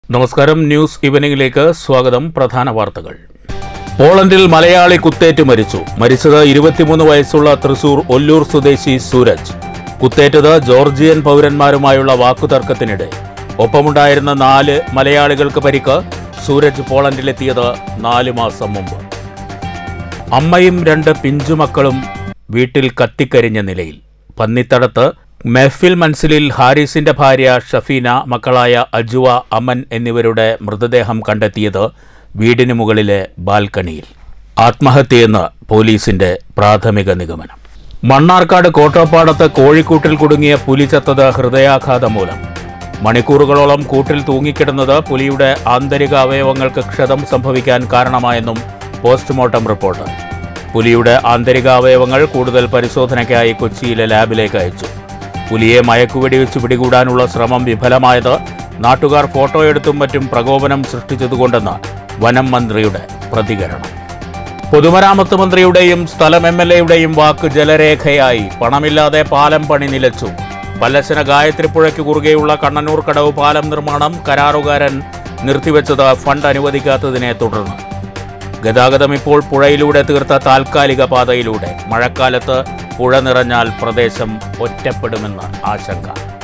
നമസ്കാരം ന്യൂസ് ഈവനിംഗിലേക്ക് സ്വാഗതം പ്രധാന വാർത്തകൾ പോളണ്ടിൽ മലയാളി കുത്തേറ്റ് മരിച്ചു മരിച്ചത് ഇരുപത്തിമൂന്ന് വയസ്സുള്ള തൃശൂർ ഒല്ലൂർ സ്വദേശി സൂരജ് കുത്തേറ്റത് ജോർജിയൻ പൗരന്മാരുമായുള്ള വാക്കുതർക്കത്തിനിടെ ഒപ്പമുണ്ടായിരുന്ന നാല് മലയാളികൾക്ക് പരിക്ക് സൂരജ് പോളണ്ടിലെത്തിയത് നാല് മാസം മുമ്പ് അമ്മയും രണ്ട് പിഞ്ചുമക്കളും വീട്ടിൽ കത്തിക്കരിഞ്ഞ നിലയിൽ പന്നിത്തടത്ത് മെഹ്ഫിൽ മൻസിലിൽ ഹാരിസിന്റെ ഭാര്യ ഷഫീന മക്കളായ അജുവ അമൻ എന്നിവരുടെ മൃതദേഹം കണ്ടെത്തിയത് വീടിന് മുകളിലെ ബാൽക്കണിയിൽ ആത്മഹത്യയെന്ന് പോലീസിന്റെ പ്രാഥമിക നിഗമനം മണ്ണാർക്കാട് കോട്ടപ്പാടത്ത് കോഴിക്കൂട്ടിൽ കുടുങ്ങിയ പുലി ചത്തത് ഹൃദയാഘാതം മൂലം മണിക്കൂറുകളോളം കൂട്ടിൽ തൂങ്ങിക്കിടന്നത് പുലിയുടെ ആന്തരിക അവയവങ്ങൾക്ക് ക്ഷതം സംഭവിക്കാൻ കാരണമായെന്നും പോസ്റ്റ്മോർട്ടം റിപ്പോർട്ട് പുലിയുടെ ആന്തരിക അവയവങ്ങൾ കൂടുതൽ പരിശോധനയ്ക്കായി കൊച്ചിയിലെ ലാബിലേക്ക് അയച്ചു പുലിയെ മയക്കുവെടിവെച്ച് പിടികൂടാനുള്ള ശ്രമം വിഫലമായത് നാട്ടുകാർ ഫോട്ടോയെടുത്തും മറ്റും പ്രകോപനം സൃഷ്ടിച്ചതുകൊണ്ടെന്ന് വനം മന്ത്രിയുടെ പ്രതികരണം പൊതുമരാമത്ത് മന്ത്രിയുടെയും സ്ഥലം എം എൽ എയുടെയും വാക്ക് ജലരേഖയായി പണമില്ലാതെ പാലം പണി നിലച്ചു പല്ലശന ഗായത്രിപ്പുഴയ്ക്ക് കുറുകെയുള്ള കണ്ണനൂർ കടവ് പാലം നിർമ്മാണം കരാറുകാരൻ നിർത്തിവെച്ചത് ഫണ്ട് അനുവദിക്കാത്തതിനെ തുടർന്ന് ഗതാഗതം ഇപ്പോൾ പുഴയിലൂടെ തീർത്ത താൽക്കാലിക പാതയിലൂടെ മഴക്കാലത്ത് പുഴ നിറഞ്ഞാൽ പ്രദേശം ഒറ്റപ്പെടുമെന്ന് ആശങ്ക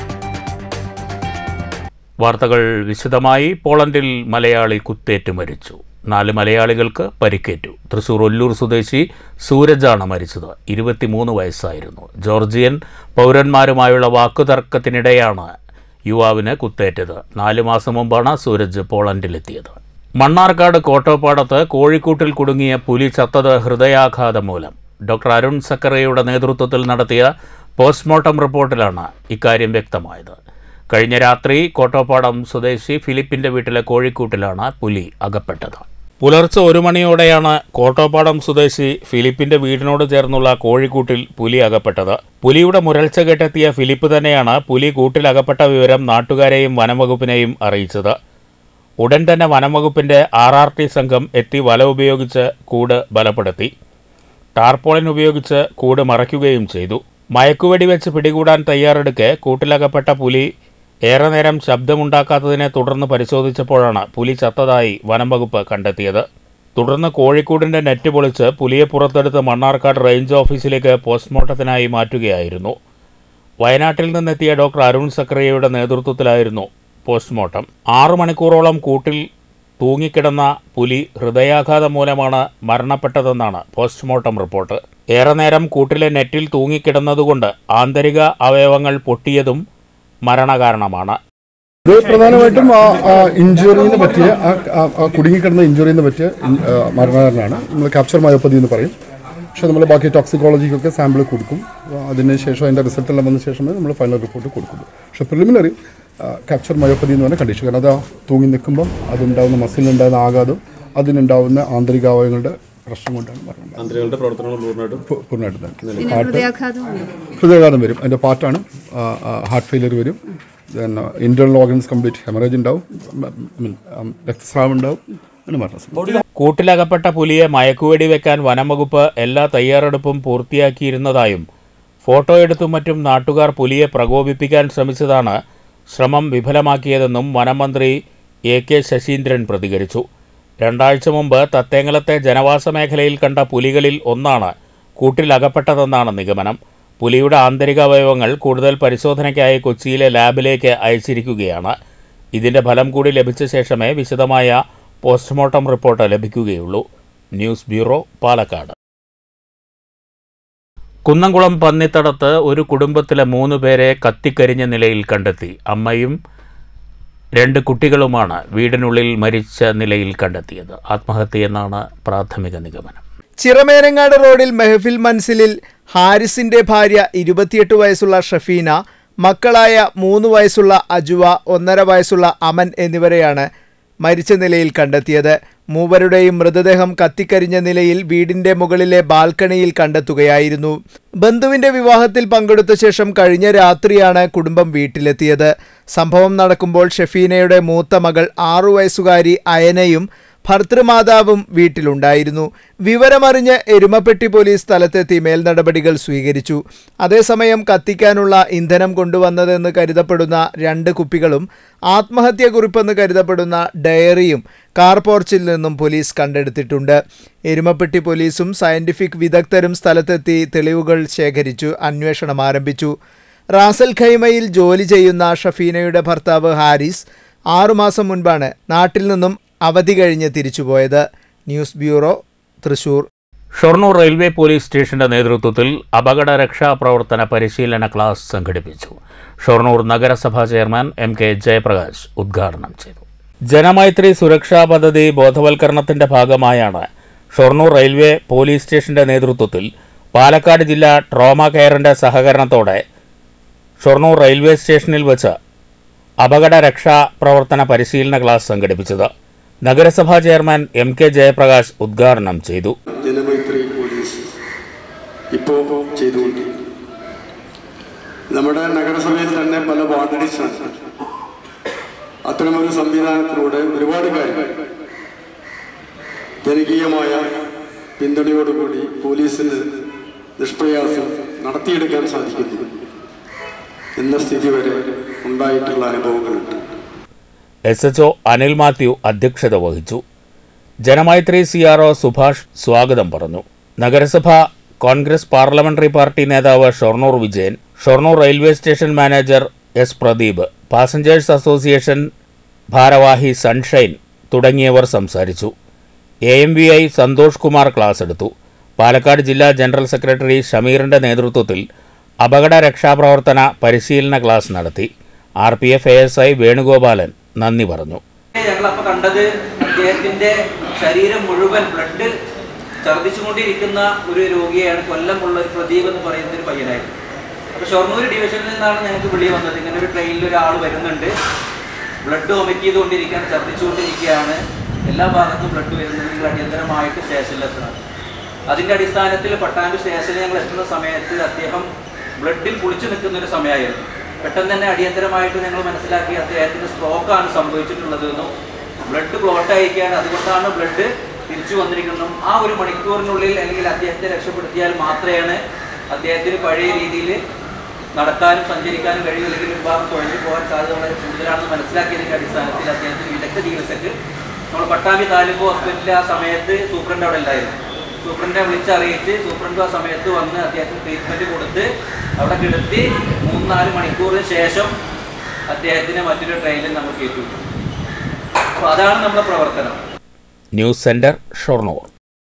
വാർത്തകൾ വിശദമായി പോളണ്ടിൽ മലയാളി കുത്തേറ്റ് മരിച്ചു നാല് മലയാളികൾക്ക് പരിക്കേറ്റു തൃശൂർ ഒല്ലൂർ സ്വദേശി സൂരജാണ് മരിച്ചത് ഇരുപത്തിമൂന്ന് വയസ്സായിരുന്നു ജോർജിയൻ പൗരന്മാരുമായുള്ള വാക്കുതർക്കത്തിനിടെയാണ് യുവാവിന് കുത്തേറ്റത് നാല് മാസം മുമ്പാണ് സൂരജ് പോളണ്ടിലെത്തിയത് മണ്ണാർക്കാട് കോട്ടോപ്പാടത്ത് കോഴിക്കൂട്ടിൽ കുടുങ്ങിയ പുലി ചത്തത് ഹൃദയാഘാതം മൂലം ഡോക്ടർ അരുൺ സക്കറയുടെ നേതൃത്വത്തിൽ നടത്തിയ പോസ്റ്റ്മോർട്ടം റിപ്പോർട്ടിലാണ് ഇക്കാര്യം വ്യക്തമായത് കഴിഞ്ഞ രാത്രി കോട്ടോപ്പാടം സ്വദേശി ഫിലിപ്പിന്റെ വീട്ടിലെ കോഴിക്കൂട്ടിലാണ് പുലി അകപ്പെട്ടത് പുലർച്ചെ ഒരു മണിയോടെയാണ് കോട്ടോപ്പാടം സ്വദേശി ഫിലിപ്പിന്റെ വീടിനോട് ചേർന്നുള്ള കോഴിക്കൂട്ടിൽ പുലി അകപ്പെട്ടത് പുലിയുടെ മുരൾച്ച കേട്ടെത്തിയ ഫിലിപ്പ് തന്നെയാണ് പുലി കൂട്ടിൽ അകപ്പെട്ട വിവരം നാട്ടുകാരെയും വനംവകുപ്പിനെയും അറിയിച്ചത് ഉടൻ തന്നെ വനംവകുപ്പിന്റെ ആർ ആർ ടി സംഘം എത്തി വല ഉപയോഗിച്ച് കൂട് ബലപ്പെടുത്തി ടാർപോളിൻ ഉപയോഗിച്ച് കൂട് മറയ്ക്കുകയും ചെയ്തു മയക്കുവെടി വെച്ച് പിടികൂടാൻ തയ്യാറെടുക്കെ കൂട്ടിലകപ്പെട്ട പുലി ഏറെ നേരം ശബ്ദമുണ്ടാക്കാത്തതിനെ തുടർന്ന് പരിശോധിച്ചപ്പോഴാണ് പുലി ചത്തതായി വനം വകുപ്പ് കണ്ടെത്തിയത് തുടർന്ന് കോഴിക്കോടിന്റെ നെറ്റ് പൊളിച്ച് പുലിയെ പുറത്തെടുത്ത് മണ്ണാർക്കാട് റേഞ്ച് ഓഫീസിലേക്ക് പോസ്റ്റ്മോർട്ടത്തിനായി മാറ്റുകയായിരുന്നു വയനാട്ടിൽ നിന്നെത്തിയ ഡോക്ടർ അരുൺ സക്രിയയുടെ നേതൃത്വത്തിലായിരുന്നു പോസ്റ്റ്മോർട്ടം ആറു മണിക്കൂറോളം കൂട്ടിൽ തൂങ്ങിക്കിടന്ന പുലി ഹൃദയാഘാതം മൂലമാണ് മരണപ്പെട്ടതെന്നാണ് പോസ്റ്റ്മോർട്ടം റിപ്പോർട്ട് ഏറെ നേരം കൂട്ടിലെ നെറ്റിൽ തൂങ്ങിക്കിടന്നതുകൊണ്ട് ആന്തരിക അവയവങ്ങൾ പൊട്ടിയതും മരണകാരണമാണ് ഇത് പ്രധാനമായിട്ടും ആ ഇഞ്ചുറിന് പറ്റിയ ആ ആ- ആ കുടുങ്ങിക്കിടന്ന ഇഞ്ചുറിന് പറ്റിയ ഇൻ- ആ, മരണകാരനാണ് നമ്മൾ ക്യാപ്ചർ മയോപ്പതി എന്ന് പറയും പക്ഷേ നമ്മൾ ബാക്കി ടോക്സിക്കോളജിക്കൊക്കെ സാമ്പിൾ കൊടുക്കും ആ, അതിന് ശേഷം അതിൻ്റെ റിസൾട്ട് എല്ലാം വന്ന ശേഷമേ നമ്മൾ ഫൈനൽ റിപ്പോർട്ട് കൊടുക്കുള്ളൂ പക്ഷേ പ്രിലിമിനറി ക്യാപ്ചർ മയോപ്പതി എന്ന് പറഞ്ഞ കണ്ടീഷൻ കാരണം അത് ആ തൂങ്ങി നിൽക്കുമ്പോൾ അതുണ്ടാകുന്ന മസിലുണ്ടാകുന്ന ആഘാതം അതിനുണ്ടാവുന്ന ആന്തരികാവയവങ്ങളുടെ പ്രശ്നം കൊണ്ടാണ് മരണം മന്ത്രികളുടെ പ്രവർത്തനങ്ങൾ പൂർണ്ണമായിട്ടും പൂ- പൂർണ്ണമായിട്ടും തന്നെ പിന്നെ ഹൃദയാഘാതം ഹൃദയാഘാതം വരും അതിൻ്റെ പാർട്ടാണ് ഹാർട്ട് ഫെയിലിയർ വരും then internal organs complete haemorrhage ഉണ്ടാവും I mean, um, രക്തസ്രാവം ഉണ്ടാവും അങ്ങനെ മരണം സംഭവിക്കും. കൂട്ടിലകപ്പെട്ട പുലിയെ മയക്കുവെടി വെക്കാൻ വനംവകുപ്പ് എല്ലാ തയ്യാറെടുപ്പും പൂർത്തിയാക്കിയിരുന്നതായും ഫോട്ടോ എടുത്തും മറ്റും നാട്ടുകാർ പുലിയെ പ്രകോപിപ്പിക്കാൻ ശ്രമിച്ചതാണ് ശ്രമം വിഫലമാക്കിയതെന്നും വനമന്ത്രി എ കെ ശശീന്ദ്രൻ പ്രതികരിച്ചു രണ്ടാഴ്ച മുമ്പ് തത്തേങ്ങലത്തെ ജനവാസ മേഖലയിൽ കണ്ട പുലികളിൽ ഒന്നാണ് കൂട്ടിലകപ്പെട്ടതെന്നാണ് നിഗമനം പുലിയുടെ ആന്തരിക അവയവങ്ങൾ കൂടുതൽ പരിശോധനയ്ക്കായി കൊച്ചിയിലെ ലാബിലേക്ക് അയച്ചിരിക്കുകയാണ് ഇതിന്റെ ഫലം കൂടി ലഭിച്ച ശേഷമേ വിശദമായ പോസ്റ്റ്മോർട്ടം റിപ്പോർട്ട് ലഭിക്കുകയുള്ളൂ ന്യൂസ് ബ്യൂറോ പാലക്കാട് കുന്നംകുളം പന്നിത്തടത്ത് ഒരു കുടുംബത്തിലെ മൂന്ന് പേരെ കത്തിക്കരിഞ്ഞ നിലയിൽ കണ്ടെത്തി അമ്മയും രണ്ട് കുട്ടികളുമാണ് വീടിനുള്ളിൽ മരിച്ച നിലയിൽ കണ്ടെത്തിയത് ആത്മഹത്യയെന്നാണ് പ്രാഥമിക നിഗമനം ചിറമേനങ്ങാട് റോഡിൽ മെഹഫിൽ മൻസിലിൽ ഹാരിസിന്റെ ഭാര്യ ഇരുപത്തിയെട്ട് വയസ്സുള്ള ഷഫീന മക്കളായ മൂന്ന് വയസ്സുള്ള അജുവ ഒന്നര വയസ്സുള്ള അമൻ എന്നിവരെയാണ് മരിച്ച നിലയിൽ കണ്ടെത്തിയത് മൂവരുടെയും മൃതദേഹം കത്തിക്കരിഞ്ഞ നിലയിൽ വീടിന്റെ മുകളിലെ ബാൽക്കണിയിൽ കണ്ടെത്തുകയായിരുന്നു ബന്ധുവിന്റെ വിവാഹത്തിൽ പങ്കെടുത്ത ശേഷം കഴിഞ്ഞ രാത്രിയാണ് കുടുംബം വീട്ടിലെത്തിയത് സംഭവം നടക്കുമ്പോൾ ഷെഫീനയുടെ മൂത്ത മകൾ ആറു വയസ്സുകാരി അയനയും ഭർത്തൃമാതാവും വീട്ടിലുണ്ടായിരുന്നു വിവരമറിഞ്ഞ് എരുമപ്പെട്ടി പോലീസ് സ്ഥലത്തെത്തി മേൽനടപടികൾ സ്വീകരിച്ചു അതേസമയം കത്തിക്കാനുള്ള ഇന്ധനം കൊണ്ടുവന്നതെന്ന് കരുതപ്പെടുന്ന രണ്ട് കുപ്പികളും ആത്മഹത്യാക്കുറിപ്പെന്ന് കരുതപ്പെടുന്ന ഡയറിയും കാർ പോർച്ചിൽ നിന്നും പോലീസ് കണ്ടെടുത്തിട്ടുണ്ട് എരുമപ്പെട്ടി പോലീസും സയന്റിഫിക് വിദഗ്ധരും സ്ഥലത്തെത്തി തെളിവുകൾ ശേഖരിച്ചു അന്വേഷണം ആരംഭിച്ചു റാസൽ ഖൈമയിൽ ജോലി ചെയ്യുന്ന ഷഫീനയുടെ ഭർത്താവ് ഹാരിസ് ആറുമാസം മുൻപാണ് നാട്ടിൽ നിന്നും അവധി കഴിഞ്ഞ് തിരിച്ചുപോയത് news bureau Thrissur Shoranur railway police സ്റ്റേഷന്റെ നേതൃത്വത്തിൽ അപകട രക്ഷാപ്രവർത്തന പരിശീലന ക്ലാസ് സംഘടിപ്പിച്ചു ഷൊർണൂർ നഗരസഭാ ചെയർമാൻ എം കെ ജയപ്രകാശ് ഉദ്ഘാടനം ചെയ്തു ജനമൈത്രി സുരക്ഷാ പദ്ധതി ബോധവൽക്കരണത്തിന്റെ ഭാഗമായാണ് ഷൊർണൂർ റെയിൽവേ പോലീസ് സ്റ്റേഷന്റെ നേതൃത്വത്തിൽ പാലക്കാട് ജില്ലാ ട്രോമ കെയറിന്റെ സഹകരണത്തോടെ ഷൊർണൂർ റെയിൽവേ സ്റ്റേഷനിൽ വെച്ച് അപകട രക്ഷാ പ്രവർത്തന പരിശീലന ക്ലാസ് സംഘടിപ്പിച്ചത് നഗരസഭാ ചെയർമാൻ എം കെ ജയപ്രകാശ് ഉദ്ഘാടനം ചെയ്തു ജനമൈത്രി പോലീസ് ഇപ്പോൾ ചെയ്തുകൊണ്ടിരിക്കുന്നു നമ്മുടെ നഗരസഭയിൽ തന്നെ പല വാർഡ് ഡിവിഷനാണ് അത്തരമൊരു സംവിധാനത്തിലൂടെ ഒരുപാട് കാര്യങ്ങൾ ജനകീയമായ പിന്തുണയോടുകൂടി പോലീസിന് നിഷ്പ്രയാസം നടത്തിയെടുക്കാൻ സാധിക്കുന്നു എന്ന സ്ഥിതി വരെ ഉണ്ടായിട്ടുള്ള അനുഭവങ്ങളുണ്ട് S H O Anil Mathew അധ്യക്ഷത വഹിച്ചു Janamaithri C R O Subhash സ്വാഗതം പറഞ്ഞു നഗരസഭ കോൺഗ്രസ് പാർലമെന്ററി പാർട്ടി നേതാവ് Shoranur Vijayan Shoranur railway station manager S Pradeep passengers association ഭാരവാഹി സൺഷൈൻ തുടങ്ങിയവർ സംസാരിച്ചു A M V I Santhosh Kumar class എടുത്തു പാലക്കാട് ജില്ലാ ജനറൽ സെക്രട്ടറി ഷമീറിന്റെ നേതൃത്വത്തിൽ അപകട രക്ഷാപ്രവർത്തന പരിശീലന ക്ലാസ് നടത്തി R P F A S I Venugopalan നന്ദി പറഞ്ഞു ഞങ്ങളപ്പോൾ കണ്ടത് അദ്ദേഹത്തിന്റെ ശരീരം മുഴുവൻ ബ്ലഡ് ഛർദ്ദിച്ചുകൊണ്ടിരിക്കുന്ന ഒരു രോഗിയാണ് കൊല്ലമുള്ള ഒരു പ്രദീപ് എന്ന് പറയുന്ന ഒരു പയ്യനായിരുന്നു അപ്പോൾ ഷൊർണൂർ ഡിവിഷനിൽ നിന്നാണ് ഞങ്ങൾക്ക് വിളി വന്നത് ഇങ്ങനെ ഒരു ട്രെയിനിൽ ഒരാൾ വരുന്നുണ്ട് ബ്ലഡ് വൊമിറ്റ് ചെയ്തുകൊണ്ടിരിക്കുകയാണ് ഛർദ്ദിച്ചുകൊണ്ടിരിക്കുകയാണ് എല്ലാ ഭാഗത്തും ബ്ലഡ് വരുന്നത് നിങ്ങൾ അടിയന്തരമായിട്ട് സ്റ്റേഷനിലെത്തണം അതിൻ്റെ അടിസ്ഥാനത്തിൽ പട്ടാമ്പി സ്റ്റേഷനിൽ ഞങ്ങൾ എത്തുന്ന സമയത്ത് അദ്ദേഹം ബ്ലഡിൽ കുളിച്ചു നിൽക്കുന്ന ഒരു സമയമായിരുന്നു പെട്ടെന്ന് തന്നെ അടിയന്തരമായിട്ട് ഞങ്ങൾ മനസ്സിലാക്കി അദ്ദേഹത്തിന് സ്ട്രോക്കാണ് സംഭവിച്ചിട്ടുള്ളത് എന്നും ബ്ലഡ് ക്ലോട്ട് അയക്കുകയാണ് അതുകൊണ്ടാണ് ബ്ലഡ് തിരിച്ചു വന്നിരിക്കുന്നതും ആ ഒരു മണിക്കൂറിനുള്ളിൽ അല്ലെങ്കിൽ അദ്ദേഹത്തെ രക്ഷപ്പെടുത്തിയാൽ മാത്രമേ അദ്ദേഹത്തിന് പഴയ രീതിയിൽ നടക്കാനും സഞ്ചരിക്കാനും കഴിയും അല്ലെങ്കിൽ ഒരു ഭാഗം തുഴഞ്ഞു പോകാൻ സാധ്യത വളരെ കൂടുതലാണെന്ന് മനസ്സിലാക്കിയതിൻ്റെ അടിസ്ഥാനത്തിൽ അദ്ദേഹത്തിന് വിദഗ്ധ ചികിത്സക്ക് നമ്മൾ പട്ടാമ്പി താലൂക്ക് ഹോസ്പിറ്റലിൽ ആ സമയത്ത് സൂപ്രണ്ട് അവിടെ ഉണ്ടായിരുന്നു സൂപ്രണ്ടിനെ വിളിച്ചറിയിച്ച് സൂപ്രണ്ട് ആ സമയത്ത് വന്ന് അദ്ദേഹത്തിന് ട്രീറ്റ്മെൻറ്റ് കൊടുത്ത് അവിടെ കിടത്തി മൂന്ന് നാല് മണിക്കൂറിന് ശേഷം അദ്ദേഹത്തിന് മറ്റൊരു ട്രെയിനിൽ നമ്മൾ കയറ്റി വിട്ടു അപ്പോൾ അതാണ് നമ്മുടെ പ്രവർത്തനം news center Shoranur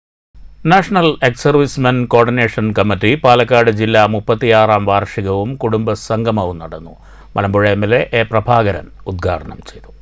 national ex servicemen coordination committee Palakkad ജില്ലാ മുപ്പത്തിയാറാം വാർഷികവും കുടുംബ സംഗമവും നടന്നു Malampuzha M L A A Prabhakaran ഉദ്ഘാടനം ചെയ്തു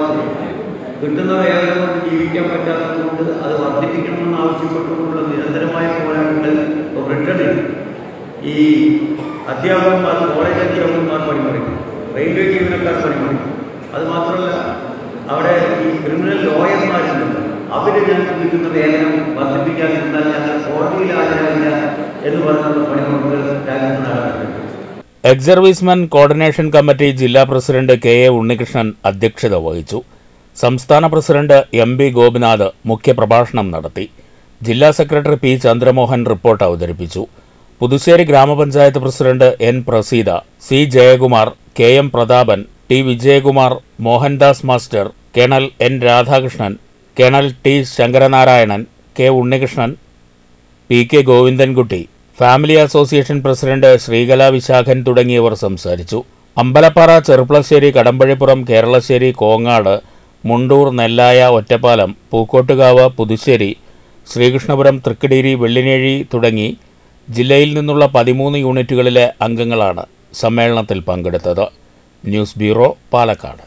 കിട്ടുന്ന വേതനം കൊണ്ട് ജീവിക്കാൻ പറ്റാത്തതുകൊണ്ട് അത് വർദ്ധിപ്പിക്കണമെന്ന് ആവശ്യപ്പെട്ടുകൊണ്ടുള്ള നിരന്തരമായ പോരാട്ടങ്ങൾ ബ്രിട്ടനിൽ ഈ അധ്യാപകന്മാർ കോളേജ് അധ്യാപകന്മാർ പണിമുടക്കും റെയിൽവേ ജീവനക്കാർ പണിമുടക്കും അത് മാത്രമല്ല അവിടെ ഈ ക്രിമിനൽ ലോയർമാരുണ്ട് അവർ ഞങ്ങൾക്ക് കിട്ടുന്ന വേതനം വർദ്ധിപ്പിക്കാതിരുന്നാൽ ഞങ്ങൾ കോടതിയിൽ ഹാജരാകില്ല എന്ന് പറഞ്ഞുള്ള പണിമുടക്കുകൾ രാജ്യത്ത് നടന്നിട്ടുണ്ട് എക്സ് സർവീസ്മെൻ കോർഡിനേഷൻ കമ്മിറ്റി ജില്ലാ പ്രസിഡന്റ് കെ എ ഉണ്ണികൃഷ്ണൻ അധ്യക്ഷത വഹിച്ചു സംസ്ഥാന പ്രസിഡന്റ് എം ബി ഗോപിനാഥ് മുഖ്യപ്രഭാഷണം നടത്തി ജില്ലാ സെക്രട്ടറി പി ചന്ദ്രമോഹൻ റിപ്പോർട്ട് അവതരിപ്പിച്ചു പുതുശ്ശേരി ഗ്രാമപഞ്ചായത്ത് president N Praseetha C Jayakumar K M Prathapan T Vijayakumar Mohandas master colonel N Radhakrishnan colonel T Sankaranarayanan K Unnikrishnan P K Govindankutty family association president Sreekala Vishakhan തുടങ്ങിയവർ സംസാരിച്ചു അമ്പലപ്പാറ ചെറുപ്പളശ്ശേരി കടമ്പഴിപ്പുറം കേരളശ്ശേരി കോങ്ങാട് മുണ്ടൂർ നെല്ലായ ഒറ്റപ്പാലം പൂക്കോട്ടുകാവ് പുതുശ്ശേരി ശ്രീകൃഷ്ണപുരം തൃക്കടീരി വെള്ളിനേഴി തുടങ്ങി ജില്ലയിൽ നിന്നുള്ള പതിമൂന്ന് യൂണിറ്റുകളിലെ അംഗങ്ങളാണ് സമ്മേളനത്തിൽ പങ്കെടുത്തത് ന്യൂസ് ബ്യൂറോ പാലക്കാട്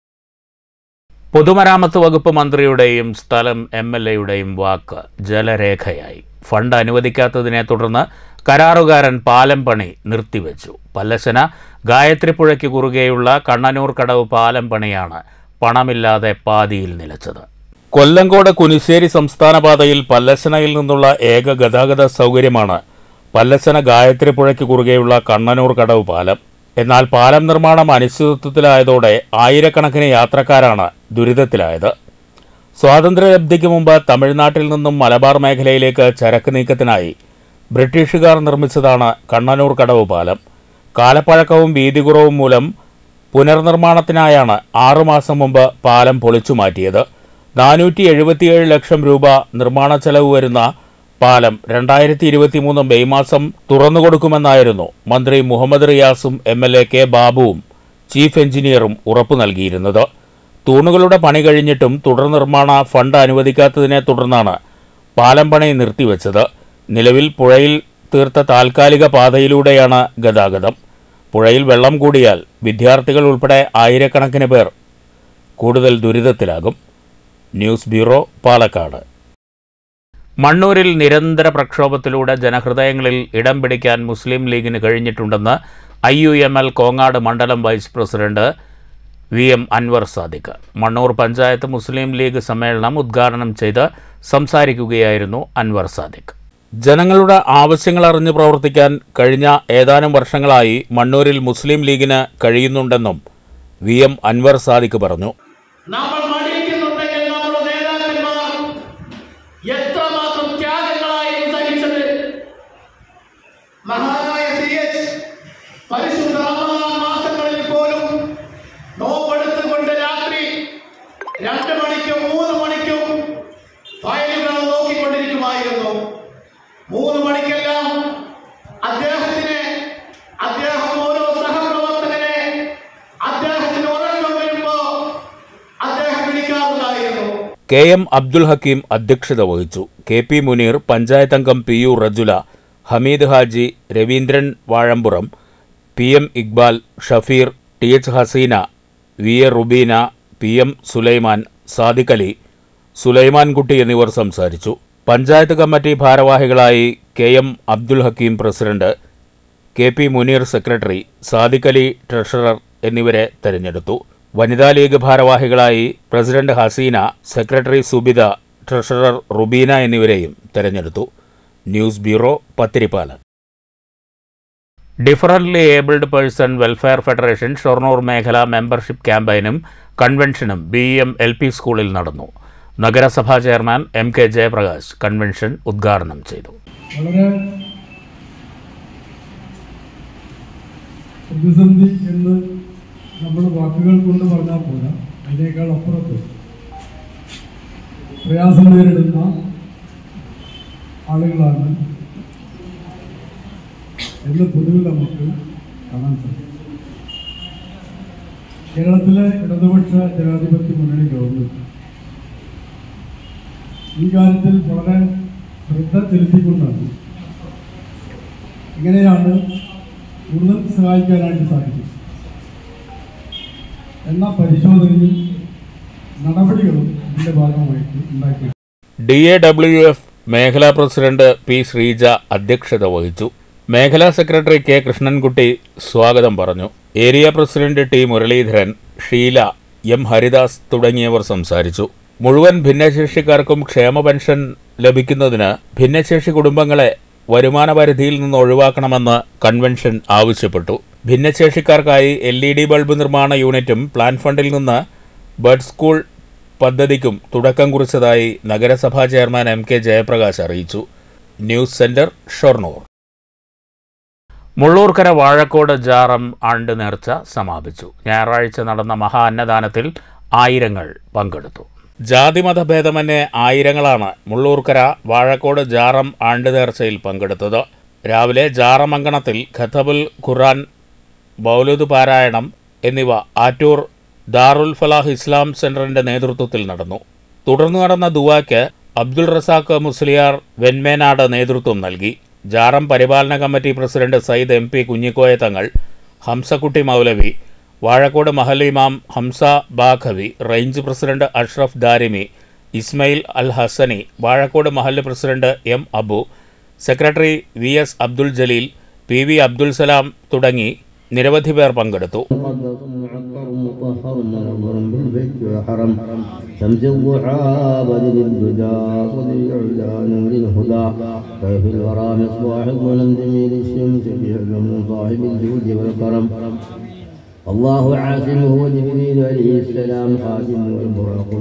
പൊതുമരാമത്ത് വകുപ്പ് മന്ത്രിയുടെയും സ്ഥലം എം എൽ എയുടെയും വാക്ക് ജലരേഖയായി ഫണ്ട് അനുവദിക്കാത്തതിനെ തുടർന്ന് കരാറുകാരൻ പാലം പണി നിർത്തിവെച്ചു പല്ലശന ഗായത്രിപ്പുഴയ്ക്ക് കുറുകെയുള്ള കണ്ണനൂർ കടവ് പാലം പണിയാണ് പണമില്ലാതെ പാതിയിൽ നിലച്ചത് കൊല്ലങ്കോട് കുനിശ്ശേരി സംസ്ഥാന പാതയിൽ പല്ലശനയിൽ നിന്നുള്ള ഏക ഗതാഗത സൗകര്യമാണ് പല്ലശന ഗായത്രിപ്പുഴയ്ക്ക് കുറുകെയുള്ള കണ്ണനൂർ കടവ് പാലം എന്നാൽ പാലം നിർമ്മാണം അനിശ്ചിതത്വത്തിലായതോടെ ആയിരക്കണക്കിന് യാത്രക്കാരാണ് ദുരിതത്തിലായത് സ്വാതന്ത്ര്യലബ്ധിക്ക് മുമ്പ് തമിഴ്നാട്ടിൽ നിന്നും മലബാർ മേഖലയിലേക്ക് ചരക്ക് നീക്കത്തിനായി ബ്രിട്ടീഷുകാർ നിർമ്മിച്ചതാണ് കണ്ണനൂർ കടവ് പാലം കാലപ്പഴക്കവും വീതി കുറവും മൂലം പുനർനിർമ്മാണത്തിനായാണ് ആറുമാസം മുമ്പ് പാലം പൊളിച്ചു മാറ്റിയത് നാനൂറ്റി എഴുപത്തിയേഴ് ലക്ഷം രൂപ നിർമ്മാണ ചെലവ് വരുന്ന പാലം രണ്ടായിരത്തി ഇരുപത്തിമൂന്ന് മെയ് മാസം തുറന്നുകൊടുക്കുമെന്നായിരുന്നു മന്ത്രി മുഹമ്മദ് റിയാസും എം എൽ എ കെ ബാബുവും ചീഫ് എഞ്ചിനീയറും ഉറപ്പു നൽകിയിരുന്നത് തൂണുകളുടെ പണി കഴിഞ്ഞിട്ടും തുടർ നിർമ്മാണ ഫണ്ട് അനുവദിക്കാത്തതിനെ തുടർന്നാണ് പാലം പണി നിർത്തിവെച്ചത് നിലവിൽ പുഴയിൽ തീർത്ത താൽക്കാലിക പാതയിലൂടെയാണ് ഗതാഗതം പുഴയിൽ വെള്ളം കൂടിയാൽ വിദ്യാർത്ഥികൾ ഉൾപ്പെടെ ആയിരക്കണക്കിന് പേർ കൂടുതൽ ദുരിതത്തിലാകും ന്യൂസ് ബ്യൂറോ പാലക്കാട് മണ്ണൂരിൽ നിരന്തര പ്രക്ഷോഭത്തിലൂടെ ജനഹൃദയങ്ങളിൽ ഇടം പിടിക്കാൻ മുസ്ലിം ലീഗിന് കഴിഞ്ഞിട്ടുണ്ടെന്ന് I U M L Kongad മണ്ഡലം vice president V M Anwar Sadiq Mannur panchayat Muslim League സമ്മേളനം ഉദ്ഘാടനം ചെയ്ത് സംസാരിക്കുകയായിരുന്നു അൻവർ സാദിഖ് ജനങ്ങളുടെ ആവശ്യങ്ങൾ അറിഞ്ഞ് പ്രവർത്തിക്കാൻ കഴിഞ്ഞ ഏതാനും വർഷങ്ങളായി മണ്ണൂരിൽ മുസ്ലിം ലീഗിന് കഴിയുന്നുണ്ടെന്നും വി എം അൻവർ സാദിഖ് പറഞ്ഞു നമ്മൾ മടിക്കുന്നുണ്ടെങ്കിൽ നമ്മുടെ നേതാക്കന്മാർ എത്രമാത്രം ത്യാഗങ്ങളായിരുന്നു സഹിച്ചത് മഹാനായ സി എച്ച് പരിശുദ്ധ റമദാൻ മാസങ്ങളിൽ പോലും നോമ്പെടുത്തുകൊണ്ട് രാത്രി രണ്ട് മണിക്കും മൂന്ന് മണിക്കും ഫയലുകൾ നോക്കിക്കൊണ്ടിരിക്കുമായിരുന്നു മൂന്ന് മണിക്കെല്ലാം അദ്ദേഹത്തിന് അദ്ദേഹം ഓരോ സഹപ്രവർത്തകരെ അദ്ദേഹത്തിന് ഉറക്കം വരുമ്പോ അദ്ദേഹം വിളിക്കാറുണ്ടായിരുന്നു കെ എം അബ്ദുൽ ഹക്കീം അധ്യക്ഷത വഹിച്ചു കെ പി മുനീർ പഞ്ചായത്ത് അംഗം P U Rajula Hameed Haji Raveendran Vazhampuram P M Iqbal Shafeer T H Haseena V A Rubeena P M Sulaiman Sadiq Ali Sulaimankutty എന്നിവർ സംസാരിച്ചു പഞ്ചായത്ത് കമ്മിറ്റി ഭാരവാഹികളായി K M Abdul Hakeem president K P Muneer secretary Sadiq Ali treasurer എന്നിവരെ തെരഞ്ഞെടുത്തു വനിതാ ലീഗ് ഭാരവാഹികളായി president Haseena secretary Subitha treasurer Rubeena എന്നിവരെയും തെരഞ്ഞെടുത്തു news bureau Pathirippalam differently abled person welfare federation Shoranur മേഖല മെമ്പർഷിപ്പ് ക്യാമ്പയിനും കൺവെൻഷനും ബി എം എൽ പി സ്കൂളിൽ നടന്നു നഗരസഭാ chairman M K Jayaprakash convention ഉദ്ഘാടനം ചെയ്തു വളരെ പ്രതിസന്ധി എന്ന് നമ്മൾ വാക്കുകൾ കൊണ്ട് പറഞ്ഞാൽ പോരാ അതിനേക്കാൾ അപ്പുറത്ത് പ്രയാസം നേരിടുന്ന ആളുകളാണ് എന്ന് പൊതുവിൽ നമുക്ക് കാണാൻ സാധിക്കും കേരളത്തിലെ ഇടതുപക്ഷ ജനാധിപത്യ മുന്നണി ഗവൺമെന്റ് ഈ കാര്യത്തിൽ വളരെ ശ്രദ്ധ ചെലുത്തിക്കൊണ്ടാണ് എങ്ങനെയാണ് കൂടുതൽ സഹായിക്കാനായിട്ട് സാധിക്കും എന്ന പരിശോധനയും നടപടികളും ഇതിൻ്റെ ഭാഗമായിട്ട് ഉണ്ടാക്കി ഡി എ ഡബ്ല്യു എഫ് മേഖലാ പ്രസിഡന്റ് പി ശ്രീജ അധ്യക്ഷത വഹിച്ചു മേഖലാ സെക്രട്ടറി കെ കൃഷ്ണൻകുട്ടി സ്വാഗതം പറഞ്ഞു area president T Muralidharan Sheela M Haridas തുടങ്ങിയവർ സംസാരിച്ചു മുഴുവൻ ഭിന്നശേഷിക്കാർക്കും ക്ഷേമ പെൻഷൻ ലഭിക്കുന്നതിന് ഭിന്നശേഷി കുടുംബങ്ങളെ വരുമാന പരിധിയിൽ നിന്ന് ഒഴിവാക്കണമെന്ന് കൺവെൻഷൻ ആവശ്യപ്പെട്ടു ഭിന്നശേഷിക്കാർക്കായി എൽ ഇ ഡി ബൾബ് നിർമ്മാണ യൂണിറ്റും പ്ലാൻ ഫണ്ടിൽ നിന്ന് ബഡ് സ്കൂൾ പദ്ധതിക്കും തുടക്കം കുറിച്ചതായി നഗരസഭാ ചെയർമാൻ എം കെ ജയപ്രകാശ് അറിയിച്ചു ന്യൂസ് സെന്റർ ഷൊർണൂർ മുള്ളൂർക്കര വാഴക്കോട് ജാറം ആണ്ട് നേർച്ച സമാപിച്ചു ഞായറാഴ്ച നടന്ന മഹാ അന്നദാനത്തിൽ ആയിരങ്ങൾ പങ്കെടുത്തു ജാതിമത ഭേദമന്യേ ആയിരങ്ങളാണ് മുള്ളൂർക്കര വാഴക്കോട് ജാറം ആണ്ട് നേർച്ചയിൽ പങ്കെടുത്തത് രാവിലെ ജാറം അങ്കണത്തിൽ ഖത്തബുൽ ഖുറാൻ ബൗലൂദ് പാരായണം എന്നിവ ആറ്റൂർ ദാറുൽ ഫലാഹ് ഇസ്ലാം സെന്ററിന്റെ നേതൃത്വത്തിൽ നടന്നു തുടർന്ന് നടന്ന ദുവായ്ക്ക് അബ്ദുൾ റസാഖ് മുസ്ലിയാർ വെൺമേനാട് നേതൃത്വം നൽകി ജാറം പരിപാലന committee president Sayyid M P Kunhikoya Thangal Hamsakutty മൗലവി വാഴക്കോട് മഹൽ ഇമാം ഹംസ ബാഖവി റേഞ്ച് പ്രസിഡന്റ് അഷ്റഫ് ദാരിമി ഇസ്മയിൽ അൽ ഹസനി വാഴക്കോട് മഹല്ല് president M Abu secretary V S Abdul Jaleel P V Abdul Salam തുടങ്ങി നിരവധി പേർ പങ്കെടുത്തു مقدس معطر مطهر منور بالبيت والحرم شمس الضحى بدر الدجى وذي العلا نور الهدى كيف الورى مصباح الظلم جميل الشمس في علم صاحب الجود والكرم الله عاصمه وجبريل عليه السلام خادم والبراق مركب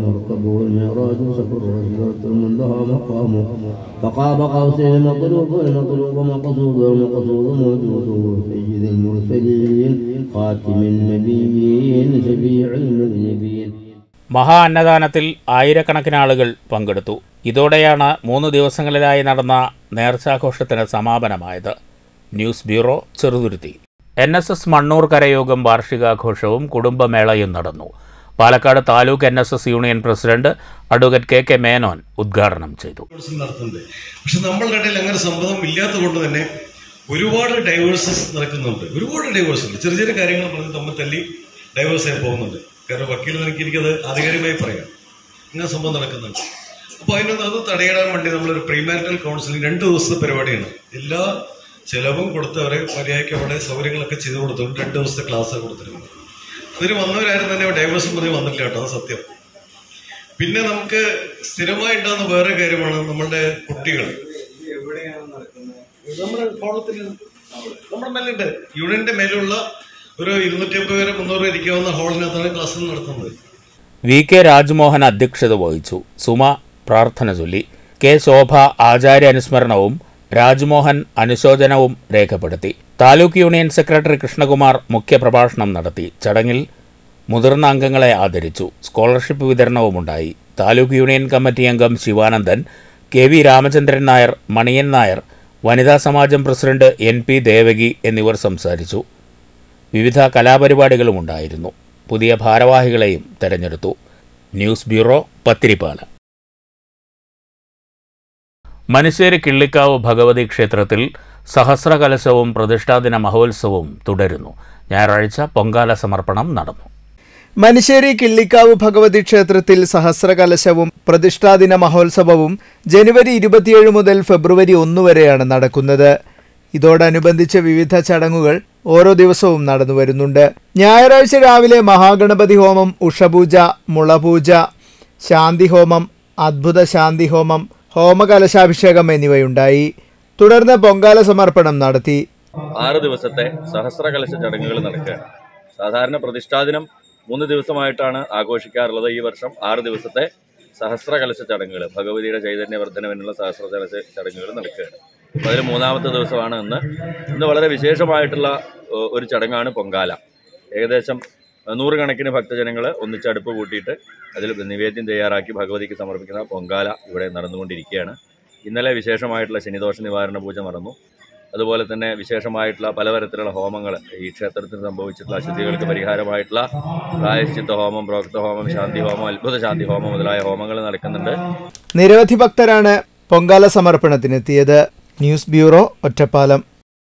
وحده المعراج سفر وسدرة المنتهى مقامه فقاب قوسين المطلوب والمطلوب مقصود والمقصود موجود سيد المرسلين خاتم النبيين شفيع المذنبين മഹാ അന്നദാനത്തിൽ ആയിരക്കണക്കിന് ആളുകൾ പങ്കെടുത്തു ഇതോടെയാണ് മൂന്ന് ദിവസങ്ങളിലായി നടന്ന നേർച്ചാഘോഷത്തിന് സമാപനമായത് news bureau Cheruthuruthy N S S Mannur കരയോഗം വാർഷികാഘോഷവും കുടുംബമേളയും നടന്നു Palakkad taluk N S S union president advocate K K Menon ഉദ്ഘാടനം ചെയ്തു കോഴ്സും നടത്തുന്നത് പക്ഷെ നമ്മളുടെ ഇടയിൽ അങ്ങനെ സംഭവം ഇല്ലാത്തത് കൊണ്ട് തന്നെ ഒരുപാട് ഡൈവേഴ്സസ് നടക്കുന്നുണ്ട് ഒരുപാട് ഡൈവേഴ്സ് ഉണ്ട് ചെറിയ ചെറിയ കാര്യങ്ങൾ പറഞ്ഞ് തമ്മിൽ തല്ലി ഡൈവേഴ്സ് ആയി പോകുന്നുണ്ട് കാരണം വക്കീൽ നിനക്ക് എനിക്കത് ആധികാരികമായി പറയാം ഇങ്ങനെ സംഭവം നടക്കുന്നുണ്ട് അപ്പോൾ അതിനൊന്ന് അത് തടയിടാൻ വേണ്ടി നമ്മളൊരു പ്രീമാരിറ്റൽ കൗൺസിലിംഗ് രണ്ട് ദിവസത്തെ പരിപാടിയാണ് എല്ലാ ചെലവും കൊടുത്തവരെ മര്യാദയ്ക്ക് അവിടെ സൗകര്യങ്ങളൊക്കെ ചെയ്തു കൊടുത്തുകൊണ്ട് രണ്ട് ദിവസത്തെ ക്ലാസ് കൊടുത്തിരുന്നത് അതിന് വന്നവരാരും തന്നെ ഡൈവേഴ്സും പറഞ്ഞ് വന്നിട്ടില്ല കേട്ടോ അത് സത്യം പിന്നെ നമുക്ക് സ്ഥിരമായി ഉണ്ടാകുന്ന വേറെ കാര്യമാണ് നമ്മളുടെ കുട്ടികൾ നമ്മുടെ കോളത്തിൽ നമ്മുടെ മേലുണ്ട് യൂണിയന്റെ മേലുള്ള ഒരു ഇരുന്നൂറ്റി അമ്പത് പേരെ മുന്നൂറ് പേര് ഇരിക്കാവുന്ന ഹാളിനകത്താണ് ക്ലാസ് നടത്തുന്നത് വി കെ രാജ്മോഹൻ അധ്യക്ഷത വഹിച്ചു സുമ പ്രാർത്ഥന ചൊല്ലി കെ ശോഭ ആചാര്യ അനുസ്മരണവും രാജ്മോഹൻ അനുശോചനവും രേഖപ്പെടുത്തി താലൂക്ക് യൂണിയൻ സെക്രട്ടറി കൃഷ്ണകുമാർ മുഖ്യപ്രഭാഷണം നടത്തി ചടങ്ങിൽ മുതിർന്ന അംഗങ്ങളെ ആദരിച്ചു സ്കോളർഷിപ്പ് വിതരണവുമുണ്ടായി താലൂക്ക് യൂണിയൻ കമ്മിറ്റി അംഗം ശിവാനന്ദൻ കെ വി രാമചന്ദ്രൻ നായർ മണിയൻ നായർ വനിതാ സമാജം പ്രസിഡന്റ് എൻ പി ദേവകി എന്നിവർ സംസാരിച്ചു വിവിധ കലാപരിപാടികളും ഉണ്ടായിരുന്നു പുതിയ ഭാരവാഹികളെയും തെരഞ്ഞെടുത്തു ന്യൂസ് ബ്യൂറോ പത്തിരിപ്പാല മനശ്ശേരി കിള്ളിക്കാവ് ഭഗവതി ക്ഷേത്രത്തിൽ സഹസ്രകലശവും പ്രതിഷ്ഠാദിന മഹോത്സവവും തുടരുന്നു ഞായറാഴ്ച പൊങ്കാല സമർപ്പണം നടന്നു മനുശ്ശേരി കിള്ളിക്കാവ് ഭഗവതി ക്ഷേത്രത്തിൽ സഹസ്രകലശവും പ്രതിഷ്ഠാദിന മഹോത്സവവും ജനുവരി ഇരുപത്തിയേഴ് മുതൽ ഫെബ്രുവരി ഒന്ന് വരെയാണ് നടക്കുന്നത് ഇതോടനുബന്ധിച്ച് വിവിധ ചടങ്ങുകൾ ഓരോ ദിവസവും നടന്നു വരുന്നുണ്ട് ഞായറാഴ്ച രാവിലെ മഹാഗണപതി ഹോമം ഉഷപൂജ മുളപൂജ ശാന്തിഹോമം അദ്ഭുത ശാന്തിഹോമം ഹോമകലശാഭിഷേകം എന്നിവയുണ്ടായി തുടർന്ന് പൊങ്കാല സമർപ്പണം നടത്തി ആറ് ദിവസത്തെ സഹസ്രകലശ ചടങ്ങുകൾ നടക്കുകയാണ് സാധാരണ പ്രതിഷ്ഠാദിനം മൂന്ന് ദിവസമായിട്ടാണ് ആഘോഷിക്കാറുള്ളത് ഈ വർഷം ആറ് ദിവസത്തെ സഹസ്രകലശ ചടങ്ങുകൾ ഭഗവതിയുടെ ചൈതന്യവർദ്ധനവിനുള്ള സഹസ്രകലശ ചടങ്ങുകൾ നടക്കുകയാണ് അപ്പോൾ അതിൽ മൂന്നാമത്തെ ദിവസമാണ് ഇന്ന് ഇന്ന് വളരെ വിശേഷമായിട്ടുള്ള ഏഹ്, ഒരു ചടങ്ങാണ് പൊങ്കാല ഏകദേശം നൂറുകണക്കിന് ഭക്തജനങ്ങൾ ഒന്നിച്ച് അടുപ്പ് കൂട്ടിയിട്ട് അതിൽ നിവേദ്യം തയ്യാറാക്കി ഭഗവതിക്ക് സമർപ്പിക്കുന്ന പൊങ്കാല ഇവിടെ നടന്നുകൊണ്ടിരിക്കുകയാണ് ഇന്നലെ വിശേഷമായിട്ടുള്ള ശനിദോഷ നിവാരണ പൂജ നടന്നു അതുപോലെ തന്നെ വിശേഷമായിട്ടുള്ള പലതരത്തിലുള്ള ഹോമങ്ങൾ ഈ ക്ഷേത്രത്തിൽ സംഭവിച്ചിട്ടുള്ള അശുദ്ധികൾക്ക് പരിഹാരമായിട്ടുള്ള പ്രായശ്ചിത്ത ഹോമം പ്രോക്ത ഹോമം ശാന്തി ഹോമം അത്ഭുത ശാന്തി ഹോമം മുതലായ ഹോമങ്ങൾ നടക്കുന്നുണ്ട് നിരവധി ഭക്തരാണ് പൊങ്കാല സമർപ്പണത്തിനെത്തിയത് ന്യൂസ് ബ്യൂറോ ഒറ്റപ്പാലം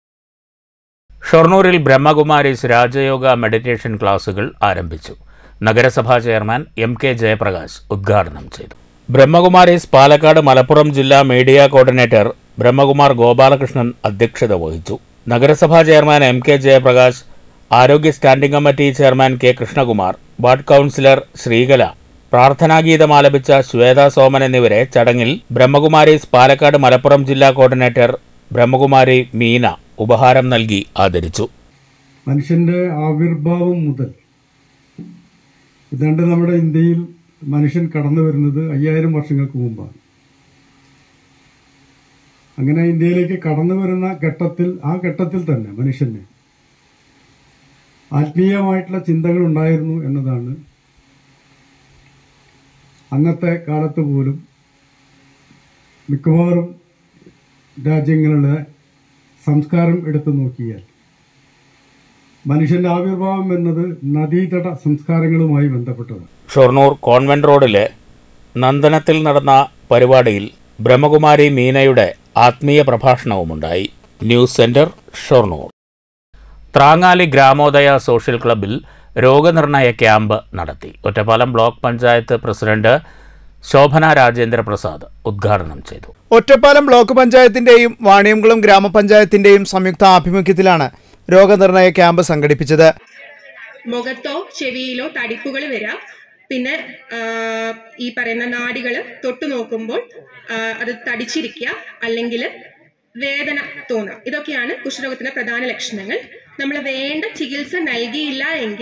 ഷൊർണൂരിൽ ബ്രഹ്മകുമാരീസ് രാജയോഗ മെഡിറ്റേഷൻ ക്ലാസുകൾ ആരംഭിച്ചു നഗരസഭാ ചെയർമാൻ എം കെ ജയപ്രകാശ് ഉദ്ഘാടനം ചെയ്തു ബ്രഹ്മകുമാരീസ് പാലക്കാട് മലപ്പുറം ജില്ലാ മീഡിയ കോർഡിനേറ്റർ ബ്രഹ്മകുമാർ ഗോപാലകൃഷ്ണൻ അധ്യക്ഷത വഹിച്ചു നഗരസഭാ ചെയർമാൻ എം കെ ജയപ്രകാശ് ആരോഗ്യ standing committee chairman K Krishnakumar ward councillor Sreekala പ്രാർത്ഥനാഗീതം ആലപിച്ച ശ്വേത സോമൻ എന്നിവരെ ചടങ്ങിൽ ബ്രഹ്മകുമാരീസ് പാലക്കാട് മലപ്പുറം ജില്ലാ കോർഡിനേറ്റർ ബ്രഹ്മകുമാരി മീന ഉപഹാരം നൽകി ആദരിച്ചു മനുഷ്യന്റെ ആവിർഭാവം മുതൽ ഇതാണ്ട് നമ്മുടെ ഇന്ത്യയിൽ മനുഷ്യൻ കടന്നു വരുന്നത് അയ്യായിരം വർഷങ്ങൾക്ക് മുമ്പാണ് അങ്ങനെ ഇന്ത്യയിലേക്ക് കടന്നു വരുന്ന ഘട്ടത്തിൽ ആ ഘട്ടത്തിൽ തന്നെ മനുഷ്യന് ആത്മീയമായിട്ടുള്ള ചിന്തകൾ ഉണ്ടായിരുന്നു എന്നതാണ് അന്നത്തെ കാലത്ത് പോലും മിക്കവാറും രാജ്യങ്ങളുടെ സംസ്കാരം എടുത്തു നോക്കിയാൽ മനുഷ്യന്റെ ആവിർഭാവം എന്നത് നദീതട സംസ്കാരങ്ങളുമായി ബന്ധപ്പെട്ടതാണ് ഷൊർണൂർ കോൺവെന്റ് റോഡിലെ നന്ദനത്തിൽ നടന്ന പരിപാടിയിൽ ബ്രഹ്മകുമാരി മീനയുടെ ആത്മീയ പ്രഭാഷണവുമുണ്ടായി news center Shoranur Thrangali Gramodaya social ക്ലബിൽ രോഗനിർണയ ക്യാമ്പ് നടത്തി ഒറ്റപ്പാലം ബ്ലോക്ക് പഞ്ചായത്ത് പ്രസിഡന്റ് ശോഭന രാജേന്ദ്ര പ്രസാദ് ഉദ്ഘാടനം ചെയ്തു ഒറ്റപ്പാലം ബ്ലോക്ക് പഞ്ചായത്തിന്റെയും വാണിയംകുളം ഗ്രാമപഞ്ചായത്തിന്റെയും സംയുക്ത ആഭിമുഖ്യത്തിലാണ് രോഗനിർണയ ക്യാമ്പ് സംഘടിപ്പിച്ചത് മുഖത്തോ ചെവിയിലോ തടിപ്പുകൾ വരാം പിന്നെ ആ, ഈ പറയുന്ന നാടികൾ തൊട്ടു നോക്കുമ്പോൾ ആ, അത് തടിച്ചിരിക്കുക അല്ലെങ്കിൽ വേദന തോന്നുക ഇതൊക്കെയാണ് കുഷ്ഠരോഗത്തിന്റെ പ്രധാന ലക്ഷണങ്ങൾ നമ്മൾ വേണ്ട ചികിത്സ നൽകിയില്ല എങ്കിൽ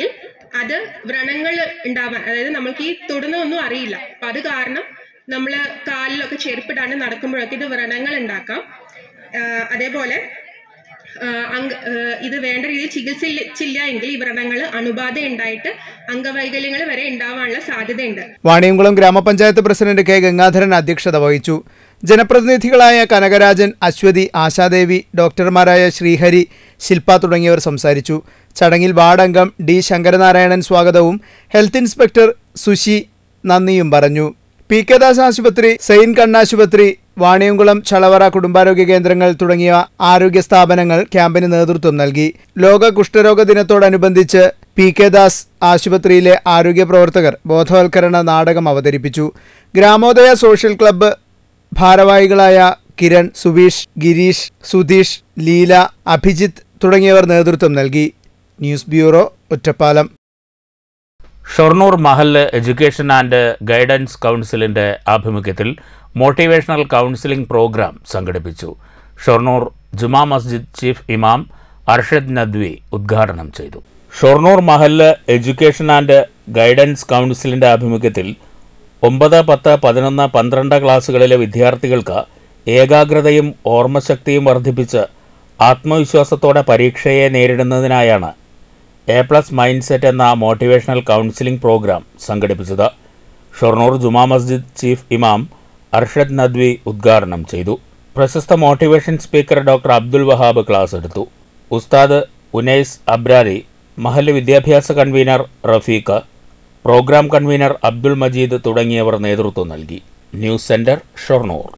അത് വ്രണങ്ങൾ ഉണ്ടാവാൻ അതായത് നമ്മൾക്ക് ഈ തൊടുന്നതൊന്നും അറിയില്ല അപ്പൊ അത് കാരണം നമ്മൾ കാലിലൊക്കെ ചെരുപ്പിടാണ്ട് നടക്കുമ്പോഴൊക്കെ ഇത് വ്രണങ്ങൾ ഉണ്ടാക്കാം ആ, അതേപോലെ ആ, അംഗ ആ, ഇത് വേണ്ട രീതിയിൽ ചികിത്സിച്ചില്ല എങ്കിൽ ഈ വ്രണങ്ങൾ അണുബാധ ഉണ്ടായിട്ട് അംഗവൈകല്യങ്ങൾ വരെ ഉണ്ടാവാനുള്ള സാധ്യതയുണ്ട് വാണിയംകുളം ഗ്രാമപഞ്ചായത്ത് പ്രസിഡന്റ് കെ ഗംഗാധരൻ അധ്യക്ഷത വഹിച്ചു ജനപ്രതിനിധികളായ കനകരാജൻ അശ്വതി ആശാദേവി ഡോക്ടർമാരായ ശ്രീഹരി ശില്പ തുടങ്ങിയവർ സംസാരിച്ചു ചടങ്ങിൽ വാർഡംഗം ഡി ശങ്കരനാരായണൻ സ്വാഗതവും ഹെൽത്ത് ഇൻസ്പെക്ടർ സുശി നന്ദിയും പറഞ്ഞു പി കെ ദാസ് ആശുപത്രി സെയിൻ കണ്ണാശുപത്രി വാണിയംകുളം ചളവറ കുടുംബാരോഗ്യ കേന്ദ്രങ്ങൾ തുടങ്ങിയ ആരോഗ്യ സ്ഥാപനങ്ങൾ ക്യാമ്പിന് നേതൃത്വം നൽകി ലോക കുഷ്ഠരോഗ ദിനത്തോടനുബന്ധിച്ച് പി കെ ദാസ് ആശുപത്രിയിലെ ആരോഗ്യ പ്രവർത്തകർ ബോധവൽക്കരണ നാടകം അവതരിപ്പിച്ചു ഗ്രാമോദയ സോഷ്യൽ ക്ലബ്ബ് ഭാരവാഹികളായ കിരൺ സുബീഷ് ഗിരീഷ് സുധീഷ് ലീല അഭിജിത്ത് തുടങ്ങിയവർ നേതൃത്വം നൽകി ന്യൂസ് ബ്യൂറോ ഒറ്റപ്പാലം ഷൊർണൂർ മഹല്ല് എഡ്യൂക്കേഷൻ ആൻഡ് ഗൈഡൻസ് കൗൺസിലിന്റെ ആഭിമുഖ്യത്തിൽ മോട്ടിവേഷണൽ കൗൺസിലിംഗ് പ്രോഗ്രാം സംഘടിപ്പിച്ചു ഷൊർണൂർ ജുമാ മസ്ജിദ് ചീഫ് ഇമാം അർഷദ് നദ്വി ഉദ്ഘാടനം ചെയ്തു ഷൊർണൂർ മഹല്ല് എഡ്യൂക്കേഷൻ ആൻഡ് ഗൈഡൻസ് കൗൺസിലിന്റെ ആഭിമുഖ്യത്തിൽ ഒമ്പത് പത്ത് പതിനൊന്ന് പന്ത്രണ്ട് ക്ലാസ്സുകളിലെ വിദ്യാർത്ഥികൾക്ക് ഏകാഗ്രതയും ഓർമ്മശക്തിയും വർദ്ധിപ്പിച്ച് ആത്മവിശ്വാസത്തോടെ പരീക്ഷയെ നേരിടുന്നതിനായാണ് എ പ്ലസ് മൈൻഡ് സെറ്റ് എന്ന മോട്ടിവേഷണൽ കൗൺസിലിംഗ് പ്രോഗ്രാം സംഘടിപ്പിച്ചത് ഷൊർണൂർ ജുമാ മസ്ജിദ് ചീഫ് ഇമാം അർഷദ് നദ്വി ഉദ്ഘാടനം ചെയ്തു പ്രശസ്ത motivation speaker doctor Abdul Wahab class എടുത്തു ഉസ്താദ് ഉനൈസ് അബ്രാരി മഹല്ല് വിദ്യാഭ്യാസ convener Rafeeq programme convener Abdul Majeed തുടങ്ങിയവർ നേതൃത്വം നൽകി ന്യൂസ് സെന്റർ ഷൊർണൂർ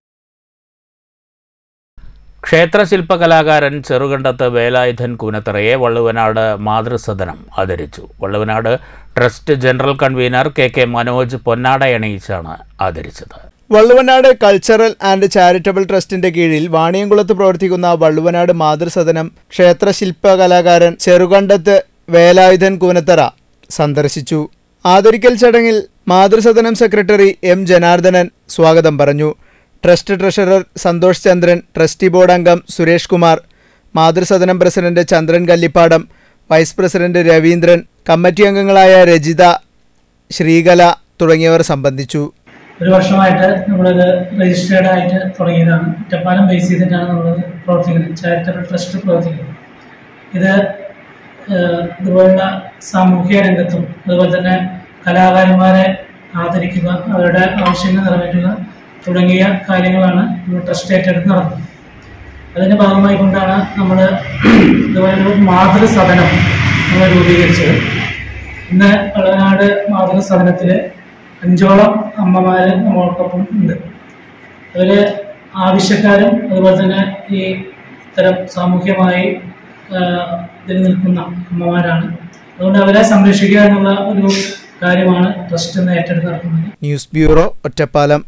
ക്ഷേത്രശില്പകലാകാരൻ ചെറുകണ്ടത്ത് വേലായുധൻ കൂനത്തറയെ വള്ളുവനാട് മാതൃസദനം ആദരിച്ചു Valluvanad trust general convener K K Manoj പൊന്നാടയണിയിച്ചാണ് ആദരിച്ചത് വള്ളുവനാട് കൾച്ചറൽ ആൻഡ് ചാരിറ്റബിൾ ട്രസ്റ്റിന്റെ കീഴിൽ വാണിയംകുളത്ത് പ്രവർത്തിക്കുന്ന വള്ളുവനാട് മാതൃസദനം ക്ഷേത്ര ശില്പകലാകാരൻ ചെറുകണ്ടത്ത് വേലായുധൻ കൂനത്തറ സന്ദർശിച്ചു ആദരിക്കൽ ചടങ്ങിൽ മാതൃസദനം സെക്രട്ടറി എം ജനാർദ്ദനൻ സ്വാഗതം പറഞ്ഞു trust treasurer Santhosh Chandran trustee board അംഗം Suresh Kumar Mathrusadanam president Chandran Kallippadam vice president Raveendran committee അംഗങ്ങളായ രജിത ശ്രീകല തുടങ്ങിയവർ സംബന്ധിച്ചു ഒരു വർഷമായിട്ട് നമ്മളിത് രജിസ്റ്റേർഡ് ആയിട്ട് തുടങ്ങിയതാണ് ഒറ്റപ്പാലം ബേസ് ചെയ്തിട്ടാണ് നമ്മളത് പ്രവർത്തിക്കുന്നത് ചാരിറ്റബിൾ ട്രസ്റ്റ് പ്രവർത്തിക്കുന്നത് ഇത് ഏഹ്, ഇതുപോലുള്ള സാമൂഹ്യ രംഗത്തും അതുപോലെ തന്നെ കലാകാരന്മാരെ ആദരിക്കുക അവരുടെ ആവശ്യങ്ങൾ നിറവേറ്റുക തുടങ്ങിയ കാര്യങ്ങളാണ് നമ്മൾ ട്രസ്റ്റ് ഏറ്റെടുത്ത് നടത്തുന്നത് അതിന്റെ ഭാഗമായി കൊണ്ടാണ് നമ്മൾ ഇതുപോലെ ഒരു മാതൃസദനം നമ്മൾ രൂപീകരിച്ചത് ഇന്ന് വളവനാട് മാതൃസദനത്തില് അഞ്ചോളം അമ്മമാര് നമ്മൾക്കൊപ്പം ഉണ്ട് അവര് ആവശ്യക്കാരും അതുപോലെ തന്നെ ഈ ഇത്തരം സാമൂഹ്യമായി ആ, ഇതിൽ നിൽക്കുന്ന അമ്മമാരാണ് അതുകൊണ്ട് അവരെ സംരക്ഷിക്കുക എന്നുള്ള ഒരു കാര്യമാണ് ട്രസ്റ്റ് ഇന്ന് ഏറ്റെടുത്ത് നടക്കുന്നത് ന്യൂസ് ബ്യൂറോ ഒറ്റപ്പാലം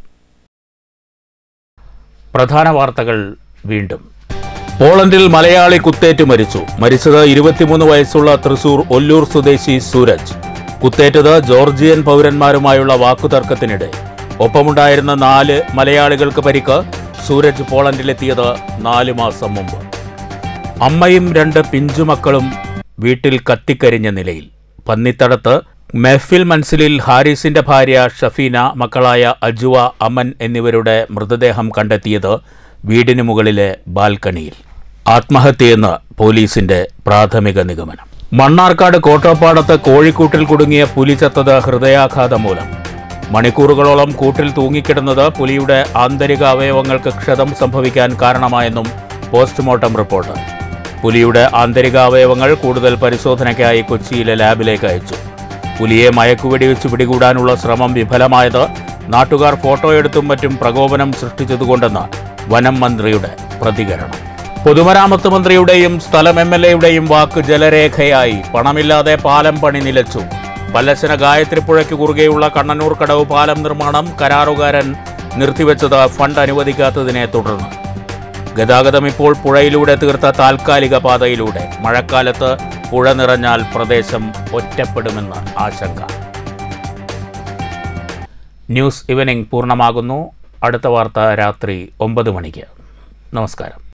പ്രധാന വാർത്തകൾ വീണ്ടും പോളണ്ടിൽ മലയാളി കുത്തേറ്റ് മരിച്ചു മരിച്ചത് ഇരുപത്തിമൂന്ന് വയസ്സുള്ള തൃശൂർ ഒല്ലൂർ സ്വദേശി സൂരജ് കുത്തേറ്റത് ജോർജിയൻ പൗരന്മാരുമായുള്ള വാക്കുതർക്കത്തിനിടെ ഒപ്പമുണ്ടായിരുന്ന നാല് മലയാളികൾക്ക് പരിക്ക് സൂരജ് പോളണ്ടിലെത്തിയത് നാല് മാസം മുമ്പ് അമ്മയും രണ്ട് പിഞ്ചുമക്കളും വീട്ടിൽ കത്തിക്കരിഞ്ഞ നിലയിൽ പന്നിത്തടത്ത് മെഹ്ഫിൽ മൻസിലിൽ ഹാരിസിന്റെ ഭാര്യ ഷഫീന മക്കളായ അജുവ അമൻ എന്നിവരുടെ മൃതദേഹം കണ്ടെത്തിയത് വീടിന് മുകളിലെ ബാൽക്കണിയിൽ ആത്മഹത്യയെന്ന് പോലീസിന്റെ പ്രാഥമിക നിഗമനം മണ്ണാർക്കാട് കോട്ടപ്പാടത്ത് കോഴിക്കൂട്ടിൽ കുടുങ്ങിയ പുലി ചത്തത് ഹൃദയാഘാതം മൂലം മണിക്കൂറുകളോളം കൂട്ടിൽ തൂങ്ങിക്കിടന്നത് പുലിയുടെ ആന്തരിക അവയവങ്ങൾക്ക് ക്ഷതം സംഭവിക്കാൻ കാരണമായെന്നും പോസ്റ്റ്മോർട്ടം റിപ്പോർട്ട് പുലിയുടെ ആന്തരിക അവയവങ്ങൾ കൂടുതൽ പരിശോധനയ്ക്കായി കൊച്ചിയിലെ ലാബിലേക്ക് അയച്ചു പുലിയെ മയക്കുവെടിവെച്ച് പിടികൂടാനുള്ള ശ്രമം വിഫലമായത് നാട്ടുകാർ ഫോട്ടോയെടുത്തും മറ്റും പ്രകോപനം സൃഷ്ടിച്ചതുകൊണ്ടെന്ന് വനം മന്ത്രിയുടെ പ്രതികരണം പൊതുമരാമത്ത് മന്ത്രിയുടെയും സ്ഥലം എം എൽ എയുടെയും വാക്ക് ജലരേഖയായി പണമില്ലാതെ പാലം പണി നിലച്ചു പല്ലശന ഗായത്രിപ്പുഴയ്ക്ക് കുറുകെയുള്ള കണ്ണനൂർ കടവ് പാലം നിർമ്മാണം കരാറുകാരൻ നിർത്തിവെച്ചത് ഫണ്ട് അനുവദിക്കാത്തതിനെ തുടർന്ന് ഗതാഗതം ഇപ്പോൾ പുഴയിലൂടെ തീർത്ത താൽക്കാലിക പാതയിലൂടെ മഴക്കാലത്ത് പുഴ നിറഞ്ഞാൽ പ്രദേശം ഒറ്റപ്പെടുമെന്ന് ആശങ്ക ന്യൂസ് ഇവനിംഗ് പൂർണ്ണമാകുന്നു അടുത്ത വാർത്ത രാത്രി ഒമ്പത് മണിക്ക് നമസ്കാരം